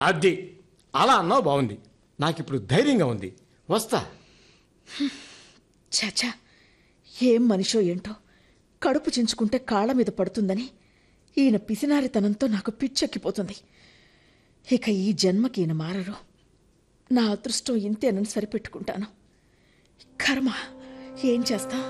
అది అలా అన్నావు బాగుంది నాకు ఇప్పుడు ధైర్యంగా ఉంది వస్తా చాచా ఏం మనిషో ఏంటో కడుపు చించుకుంటే కాళ్ళ మీద పడుతుందని ఈయన పిసినారితనంతో నాకు పిచ్చెక్కిపోతుంది ఇక ఈ జన్మకి ఈయన మారరు నా అదృష్టం ఇంతేనని సరిపెట్టుకుంటాను కర్మ ఏం చేస్తాం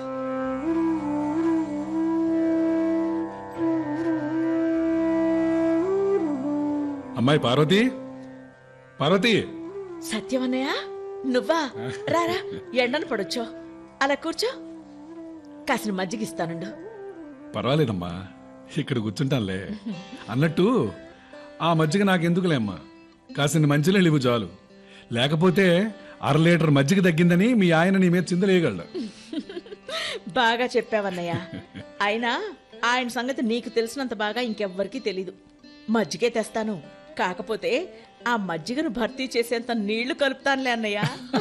అమ్మాయి పార్వతి పార్వతి సత్యమన్నయ్య నువ్వా రారా ఎండను పడొచ్చో అలా కూర్చో కాసిన మజ్జిగిస్తానుండు పర్వాలేదమ్మా ఇక్కడ కూర్చుంటానులే అన్నట్టు ఆ మజ్జిగ నాకెందుకులే అమ్మా కాసిన మంచినీళ్ళు ఇవ్వు చాలు లేకపోతే అర లీటర్ మజ్జిగ తగ్గిందని మీ ఆయన నీ మీద చిందలేయగలడు బాగా చెప్పావన్నయ్య అయినా ఆయన సంగతి నీకు తెలిసినంత బాగా ఇంకెవ్వరికీ తెలీదు మజ్జిగే తెస్తాను కాకపోతే ఆ మజ్జిగను భర్తీ చేసేంత నీళ్లు కలుపుతానులే అన్నయ్య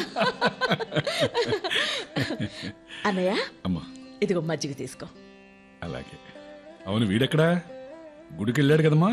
అన్నయ్య అమ్మా ఇదిగో మజ్జిగ తీసుకో అలాగే అవును వీడెక్కడా గుడికి వెళ్ళాడు కదమ్మా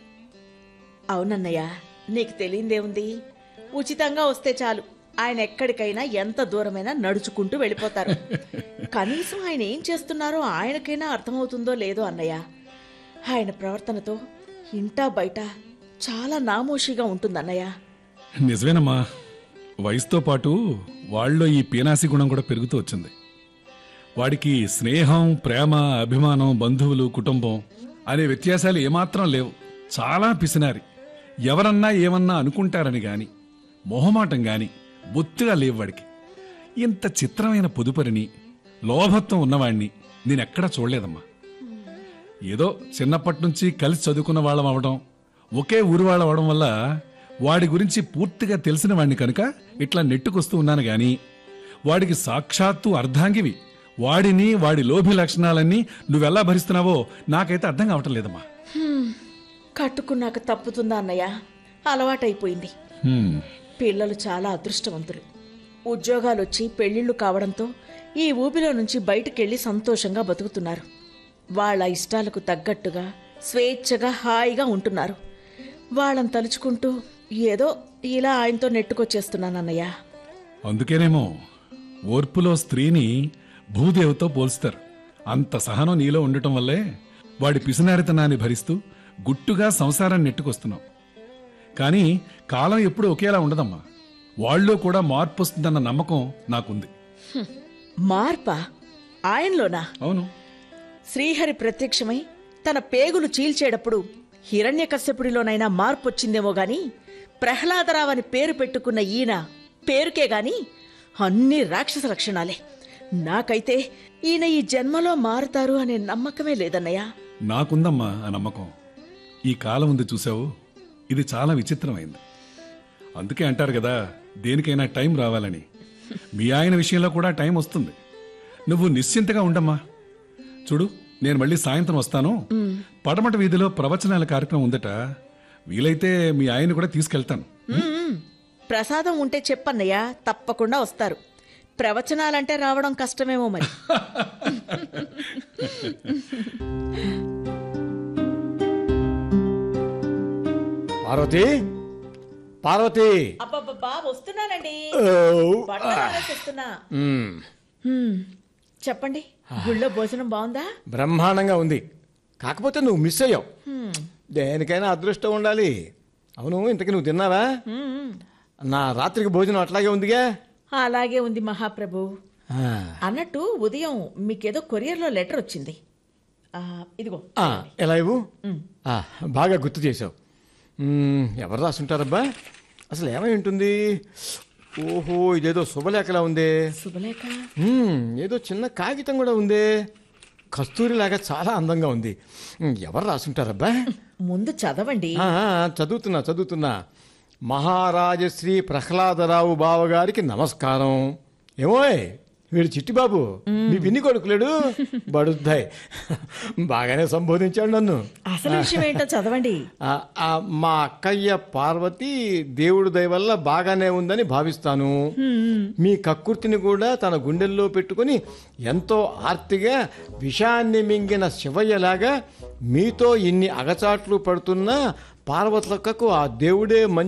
అవునన్నయ్య నీకు తెలియందేముంది ఉచితంగా వస్తే చాలు ఆయన ఎక్కడికైనా ఎంత దూరమైనా నడుచుకుంటూ వెళ్ళిపోతారు కనీసం ఆయన ఏం చేస్తున్నారో ఆయనకైనా అర్థమవుతుందో లేదో అన్నయ్య ఆయన ప్రవర్తనతో ఇంటా బయట చాలా నామోషిగా ఉంటుందన్నయ్య నిజమేనమ్మా వయసుతో పాటు వాళ్ళలో ఈ పీనాసి గుణం కూడా పెరుగుతూ వచ్చింది వాడికి స్నేహం ప్రేమ అభిమానం బంధువులు కుటుంబం అనే వ్యత్యాసాలు ఏమాత్రం లేవు చాలా పిసినారి ఎవరన్నా ఏమన్నా అనుకుంటారని గాని మొహమాటం గాని బొత్తిగా లేవు వాడికి ఇంత చిత్రమైన పొదుపరిని లోభత్వం ఉన్నవాణ్ణి నేనెక్కడా చూడలేదమ్మా ఏదో చిన్నప్పటి నుంచి కలిసి చదువుకున్న వాళ్ళం అవడం ఒకే ఊరు వాళ్ళం అవడం వల్ల వాడి గురించి పూర్తిగా తెలిసిన వాడిని కనుక ఇట్లా నెట్టుకొస్తూ ఉన్నాను గాని వాడికి సాక్షాత్తు అర్ధాంగివి వాడిని వాడి లోభి లక్షణాలన్నీ నువ్వెలా భరిస్తున్నావో నాకైతే అర్థం కావటం లేదమ్మా కట్టుకున్నాక తప్పుతుందా అన్నయ్య అలవాటైపోయింది హ్మ్, పిల్లలు చాలా అదృష్టవంతులు ఉద్యోగాలు వచ్చి పెళ్లిళ్ళు కావడంతో ఈ ఊబిలో నుంచి బయటకెళ్లి సంతోషంగా బతుకుతున్నారు వాళ్ళ ఇష్టాలకు తగ్గట్టుగా స్వేచ్ఛగా హాయిగా ఉంటున్నారు వాళ్ళని తలుచుకుంటూ ఏదో ఇలా ఆయనతో నెట్టుకొచ్చేస్తున్నానన్నయ్య అందుకేనేమో ఓర్పులో స్త్రీని భూదేవతో పోల్స్తారు అంత సహనం నీలో ఉండటం వల్లే వాడి పిసినారితనాన్ని భరిస్తూ గుట్టుగా సంసారాన్ని నెట్టుకొస్తున్నావు కానీ కాలం ఎప్పుడూ ఒకేలా ఉండదమ్మా వాళ్ళలో కూడా మార్పు వస్తుందన్న నమ్మకం నాకుంది మార్పా ఆయనలోనా అవును శ్రీహరి ప్రత్యక్షమై తన పేగులు చీల్చేటప్పుడు హిరణ్యకశ్యపుడిలోనైనా మార్పు వచ్చిందేమో గాని ప్రహ్లాదరావు అని పేరు పెట్టుకున్న ఈయన పేరుకే గాని అన్ని రాక్షస లక్షణాలే నాకైతే ఈయన ఈ జన్మలో మారుతారు అనే నమ్మకమే లేదన్నయ్య నాకుందమ్మా ఆ నమ్మకం ఈ కాలం ఉంది చూసావు ఇది చాలా విచిత్రమైంది అందుకే అంటారు కదా దేనికైనా టైం రావాలని మీ ఆయన విషయంలో కూడా టైం వస్తుంది నువ్వు నిశ్చింతగా ఉండమ్మా చూడు నేను మళ్ళీ సాయంత్రం వస్తాను పడమట వీధిలో ప్రవచనాల కార్యక్రమం ఉందట వీలైతే మీ ఆయన కూడా తీసుకెళ్తాను మ్మ్. ప్రసాదం ఉంటే చెప్పన్నయ్య తప్పకుండా వస్తారు ప్రవచనాలంటే రావడం కష్టమేమో మరి పార్వతి పార్వతి అబ్బబ్బబ్బా వస్తున్నానండి ఓ, బట్టలు ఆరేసేస్తున్నా. మ్మ్. హ్మ్. చెప్పండి గుళ్ళో భోజనం బాగుందా బ్రహ్మాండంగా ఉంది కాకపోతే నువ్వు మిస్ అయ్యావు దేనికైనా అదృష్టం ఉండాలి అవును ఇంతకీ నువ్వు తిన్నావా హ్మ్. నా రాత్రికి భోజనం అట్లాగే ఉందిగా అలాగే ఉంది మహాప్రభు ఆ, అన్నట్టు ఉదయం మీకేదో కొరియర్లో లెటర్ వచ్చింది ఆ, ఇదిగో ఆ, ఎలా ఇవ్వు ఆ, బాగా గుర్తు చేసావు మ్మ్, ఎవరు రాసుంటారబ్బా అసలు ఏమై ఉంటుంది ఓహో ఇదేదో శుభలేఖలా ఉందే శుభలేఖ మ్మ్, ఏదో చిన్న కాగితం కూడా ఉందే కస్తూరిలాగా చాలా అందంగా ఉంది మ్మ్, ఎవరు రాసుంటారబ్బా ముందు చదవండి ఆ, ఆ, చదువుతున్నా చదువుతున్నా మహారాజశ్రీ ప్రహ్లాదరావు బావగారికి నమస్కారం ఏమోయ్ వీడు చిట్టిబాబు మీ పిన్ని కొడుకులేడు బడుద్దాయ్ బాగానే సంబోధించాడు నన్ను అసలు విషయం ఏంటో చదవండి ఆ, ఆ, మా అక్కయ్య పార్వతి దేవుడు దయ వల్ల బాగానే ఉందని భావిస్తాను మీ కక్కుర్తిని కూడా తన గుండెల్లో పెట్టుకుని ఎంతో ఆర్తిగా విషాన్ని మింగిన శివయ్యలాగా మీతో ఇన్ని అగచాట్లు పడుతున్నా పార్వతులకు ఆ దేవుడే మంచి